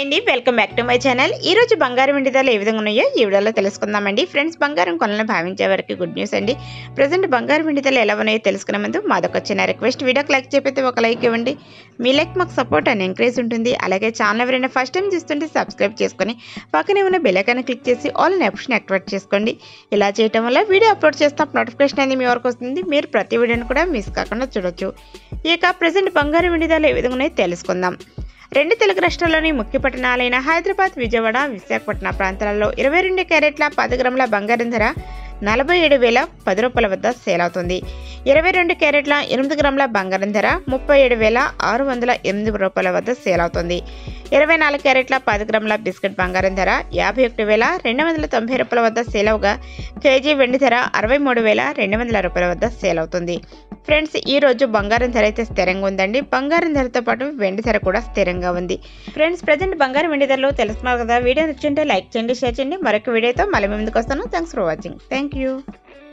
అండి welcome back to my channel ఈ రోజు బంగారం వెండి ధరలు ఏ విధంగా ఉన్నాయో ఈ వీడియోలో తెలుసుకుందామండి ఫ్రెండ్స్ బంగారం కొనాలని భావించే వరకు గుడ్ న్యూస్ అండి ప్రజెంట్ బంగారం వెండి ధరలు ఎలా ఉన్నాయో తెలుసుకునే ముందు మాదొక చిన్న రిక్వెస్ట్ వీడియోకి లైక్ చెప్పితే ఒక లైక్ ఇవ్వండి మీ లైక్ మాకు సపోర్ట్ అండ్ ఎంకరేజ్ ఉంటుంది అలాగే ఛానల్ ఎవరైనా ఫస్ట్ టైం చూస్తుంటే సబ్స్క్రైబ్ చేసుకొని పక్కనే ఉన్న బెల్ ఐకాన్ క్లిక్ చేసి ఆల్ అనే ఆప్షన్ యాక్టివేట్ చేసుకోండి ఇలా చేయడం వల్ల వీడియో అప్లోడ్ చేస్తాం నోటిఫికేషన్ అనేది మీ వరకు వస్తుంది మీరు ప్రతి వీడియోని కూడా మిస్ కాకుండా చూడొచ్చు ఇక ప్రజెంట్ బంగారం వెండి ధరలు ఏ విధంగా ఉన్నాయో తెలుసుకుందాం రెండు తెలుగు రాష్ట్రాల్లోని ముఖ్య పట్టణాలైన హైదరాబాద్ విజయవాడ విశాఖపట్నం ప్రాంతాలలో ఇరవై రెండు క్యారెట్ల పది గ్రాముల బంగారం ధర నలభై ఏడు వేల పది రూపాయల వద్ద సేల్ అవుతుంది ఇరవై రెండు క్యారెట్ల ఎనిమిది గ్రాముల బంగారం ధర ముప్పై ఏడు వేల ఆరు వందల ఎనిమిది రూపాయల వద్ద సేల్ అవుతుంది ఇరవై నాలుగు క్యారెట్ల పది గ్రాముల బిస్కెట్ బంగారం ధర యాభై ఒకటి వేల రెండు వందల తొంభై రూపాయల వద్ద సేల్ అవగా కేజీ వెండి ధర అరవై మూడు వేల రెండు వందల రూపాయల వద్ద సేల్ అవుతుంది ఫ్రెండ్స్ ఈ రోజు బంగారం ధర అయితే స్థిరంగా ఉందండి బంగారం ధరతో పాటు వెండి ధర కూడా స్థిరంగా ఉంది ఫ్రెండ్స్ ప్రజెంట్ బంగారం వెండి ధరలు తెలుసుకున్నారు కదా వీడియో నచ్చింటే లైక్ చేయండి షేర్ చేయండి మరొక వీడియోతో మళ్ళీ మీ ముందుకు వస్తాను thanks for watching thank you